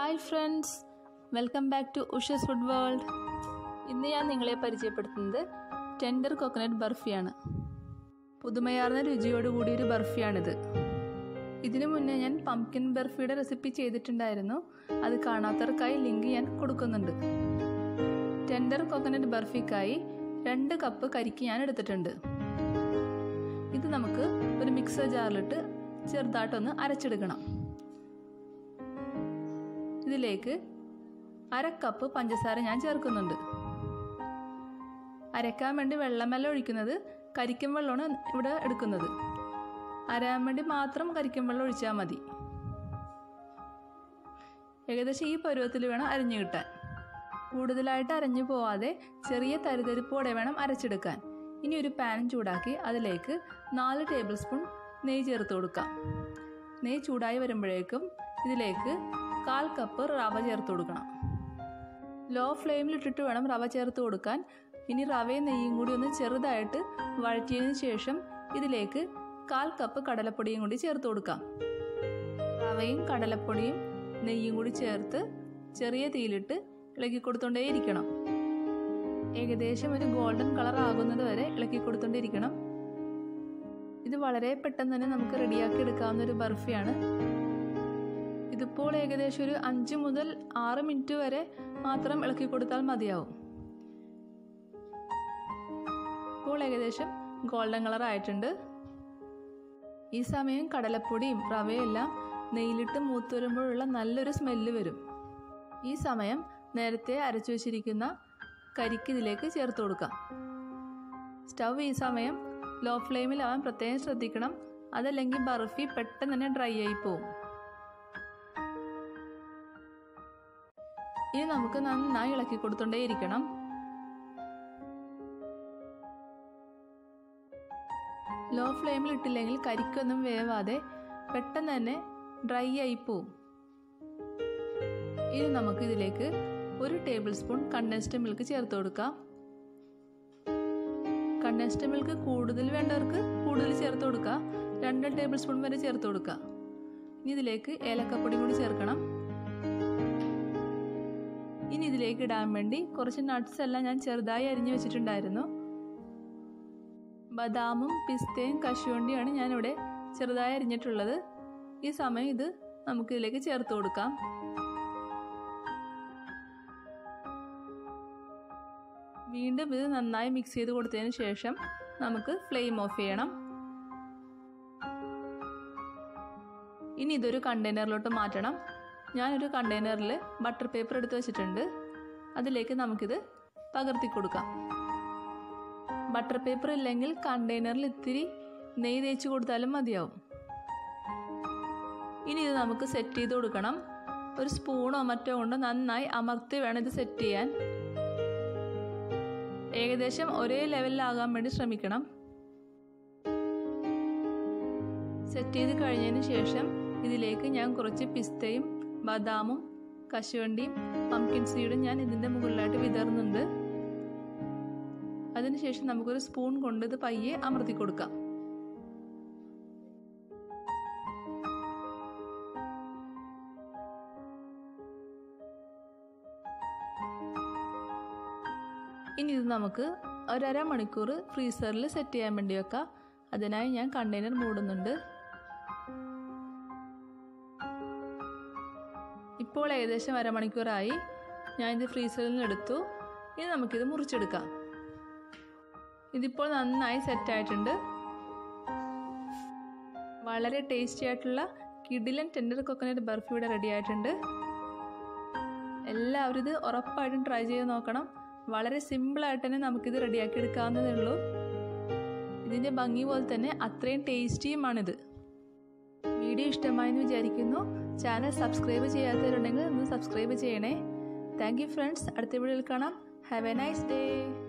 hi friends welcome back to Ushas food world ഇന്ന് ഞാൻ നിങ്ങളെ പരിചയപ്പെടുത്തുന്നത് ടെൻഡർ കോക്കനട്ട് ബർഫിയാണ് പുതുമയാർന്ന രുചിയോട് കൂടിയൊരു ബർഫിയാണിത് ഇതിനു മുന്നേ ഞാൻ പംകിൻ ബർഫിയുടെ റെസിപ്പി ചെയ്തിട്ടുണ്ടായിരുന്നു അത് കാണാത്തവർക്കായി ലിങ്ക് ഞാൻ കൊടുക്കുന്നുണ്ട് ടെൻഡർ കോക്കനട്ട് ബർഫിക്കായി രണ്ട് കപ്പ് കരിക്ക് ഞാൻ എടുത്തിട്ടുണ്ട് ഇത് നമുക്ക് ഒരു മിക്സർ ജാറിലിട്ട് ചെറുതായിട്ടൊന്ന് അരച്ചെടുക്കണം ഇതിലേക്ക് അര കപ്പ് പഞ്ചസാര ഞാൻ ചേർക്കുന്നുണ്ട് അരക്കാൻ വേണ്ടി വെള്ളമെല്ലാം ഒഴിക്കുന്നത് കരിക്കും വെള്ളമാണ് ഇവിടെ എടുക്കുന്നത് അരയാൻ വേണ്ടി മാത്രം കരിക്കും വെള്ളം ഒഴിച്ചാൽ മതി ഏകദേശം ഈ പരുവത്തിൽ വേണം അരിഞ്ഞു കിട്ടാൻ കൂടുതലായിട്ട് അരഞ്ഞു പോവാതെ ചെറിയ തരിതരിപ്പോടെ വേണം അരച്ചെടുക്കാൻ ഇനി ഒരു പാൻ ചൂടാക്കി അതിലേക്ക് നാല് ടേബിൾ സ്പൂൺ നെയ്യ് ചേർത്ത് കൊടുക്കാം നെയ്യ് ചൂടായി വരുമ്പോഴേക്കും ഇതിലേക്ക് കാൽ കപ്പ് റവ ചേർത്ത് കൊടുക്കണം ലോ ഫ്ലെയിമിലിട്ടിട്ട് വേണം റവ ചേർത്ത് കൊടുക്കാൻ ഇനി റവയും നെയ്യും കൂടി ഒന്ന് ചെറുതായിട്ട് വഴറ്റിയതിന് ശേഷം ഇതിലേക്ക് കാൽ കപ്പ് കടലപ്പൊടിയും കൂടി ചേർത്ത് കൊടുക്കാം റവയും കടലപ്പൊടിയും നെയ്യും കൂടി ചേർത്ത് ചെറിയ തീയിലിട്ട് ഇളക്കി കൊടുത്തോണ്ടേയിരിക്കണം ഏകദേശം ഒരു ഗോൾഡൻ കളർ ആകുന്നത് വരെ ഇളക്കി കൊടുത്തോണ്ടിരിക്കണം ഇത് വളരെ പെട്ടെന്ന് തന്നെ നമുക്ക് റെഡിയാക്കി എടുക്കാവുന്ന ഒരു ബർഫിയാണ് ഇതിപ്പോൾ ഏകദേശം ഒരു അഞ്ച് മുതൽ ആറ് മിനിറ്റ് വരെ മാത്രം ഇളക്കി കൊടുത്താൽ മതിയാവും ഇപ്പോൾ ഏകദേശം ഗോൾഡൻ കളർ ആയിട്ടുണ്ട് ഈ സമയം കടലപ്പൊടിയും റവയും എല്ലാം നെയ്യിലിട്ട് മൂത്ത് വരുമ്പോഴുള്ള നല്ലൊരു സ്മെല്ല് വരും ഈ സമയം നേരത്തെ അരച്ചു വെച്ചിരിക്കുന്ന കരിക്ക് ഇതിലേക്ക് ചേർത്ത് കൊടുക്കാം സ്റ്റവ് ഈ സമയം ലോ ഫ്ലെയിമിലാവാൻ പ്രത്യേകം ശ്രദ്ധിക്കണം അതല്ലെങ്കിൽ ബർഫി പെട്ടെന്ന് തന്നെ ഡ്രൈ ആയി പോവും ഇനി നമുക്ക് നന്നായി ഇളക്കി കൊടുത്തോണ്ടേയിരിക്കണം ലോ ഫ്ലെയിമിൽ ഇട്ടില്ലെങ്കിൽ കരിക്കൊന്നും വേവാതെ പെട്ടെന്ന് തന്നെ ഡ്രൈ ആയി പോവും ഇനി നമുക്ക് ഇതിലേക്ക് ഒരു ടേബിൾ സ്പൂൺ കണ്ടൻസ്ഡ് മിൽക്ക് ചേർത്ത് കൊടുക്കാം കണ്ടൻസ്ഡ് മിൽക്ക് കൂടുതൽ വേണ്ടവർക്ക് കൂടുതൽ ചേർത്ത് കൊടുക്കുക രണ്ട് ടേബിൾ സ്പൂൺ വരെ ചേർത്ത് കൊടുക്കുക ഇനി ഇതിലേക്ക് ഏലക്കപ്പൊടി കൂടി ചേർക്കണം ഇനി ഇതിലേക്ക് ഇടാൻ വേണ്ടി കുറച്ച് നട്ട്സ് എല്ലാം ഞാൻ ചെറുതായി അരിഞ്ഞു വെച്ചിട്ടുണ്ടായിരുന്നു ബദാമും പിസ്തയും കശുവണ്ടിയാണ് ഞാനിവിടെ ചെറുതായി അരിഞ്ഞിട്ടുള്ളത് ഈ സമയം ഇത് നമുക്ക് ഇതിലേക്ക് ചേർത്ത് കൊടുക്കാം വീണ്ടും ഇത് നന്നായി മിക്സ് ചെയ്ത് കൊടുത്തതിന് ശേഷം നമുക്ക് ഫ്ലെയിം ഓഫ് ചെയ്യണം ഇനി ഇതൊരു കണ്ടെയ്നറിലോട്ട് മാറ്റണം ഞാനൊരു കണ്ടെയ്നറിൽ ബട്ടർ പേപ്പർ എടുത്ത് വെച്ചിട്ടുണ്ട് അതിലേക്ക് നമുക്കിത് പകർത്തി കൊടുക്കാം ബട്ടർ പേപ്പർ ഇല്ലെങ്കിൽ കണ്ടെയ്നറിൽ ഇത്തിരി നെയ്യ് തേച്ച് കൊടുത്താലും മതിയാവും ഇനി ഇത് നമുക്ക് സെറ്റ് ചെയ്ത് കൊടുക്കണം ഒരു സ്പൂണോ മറ്റോ കൊണ്ട് നന്നായി അമർത്തി വേണം ഇത് സെറ്റ് ചെയ്യാൻ ഏകദേശം ഒരേ ലെവലിലാകാൻ വേണ്ടി ശ്രമിക്കണം സെറ്റ് ചെയ്ത് കഴിഞ്ഞതിന് ശേഷം ഇതിലേക്ക് ഞാൻ കുറച്ച് പിസ്തയും ബദാമും കശുവണ്ടിയും പംകിൻ സീഡും ഞാൻ ഇതിൻ്റെ മുകളിലായിട്ട് വിതറുന്നുണ്ട് അതിനുശേഷം നമുക്കൊരു സ്പൂൺ കൊണ്ട് ഇത് പയ്യെ അമർത്തി കൊടുക്കാം ഇനി ഇത് നമുക്ക് ഒരര മണിക്കൂർ ഫ്രീസറിൽ സെറ്റ് ചെയ്യാൻ വേണ്ടി വെക്കാം അതിനായി ഞാൻ കണ്ടെയ്നർ മൂടുന്നുണ്ട് ഇപ്പോൾ ഏകദേശം അരമണിക്കൂറായി ഞാൻ ഇത് ഫ്രീസറിൽ നിന്ന് എടുത്തു ഇനി നമുക്കിത് മുറിച്ചെടുക്കാം ഇതിപ്പോൾ നന്നായി സെറ്റായിട്ടുണ്ട് വളരെ ടേസ്റ്റി ആയിട്ടുള്ള കിഡിലൻ ടെൻഡർ കൊക്കനട്ട് ബർഫി ഇവിടെ റെഡി ആയിട്ടുണ്ട് എല്ലാവരും ഇത് ഉറപ്പായിട്ടും ട്രൈ ചെയ്ത് നോക്കണം വളരെ സിമ്പിളായിട്ട് തന്നെ നമുക്കിത് റെഡിയാക്കി എടുക്കാവുന്നതേ ഉള്ളൂ ഇതിൻ്റെ ഭംഗി പോലെ തന്നെ അത്രയും ടേസ്റ്റിയുമാണിത് വീഡിയോ ഇഷ്ടമായെന്ന് വിചാരിക്കുന്നു ചാനൽ സബ്സ്ക്രൈബ് ചെയ്യാത്തവരുണ്ടെങ്കിൽ ഒന്ന് സബ്സ്ക്രൈബ് ചെയ്യണേ താങ്ക് യു ഫ്രണ്ട്സ് അടുത്ത വീഡിയോയിൽ കാണാം ഹാവ് എ നൈസ് ഡേ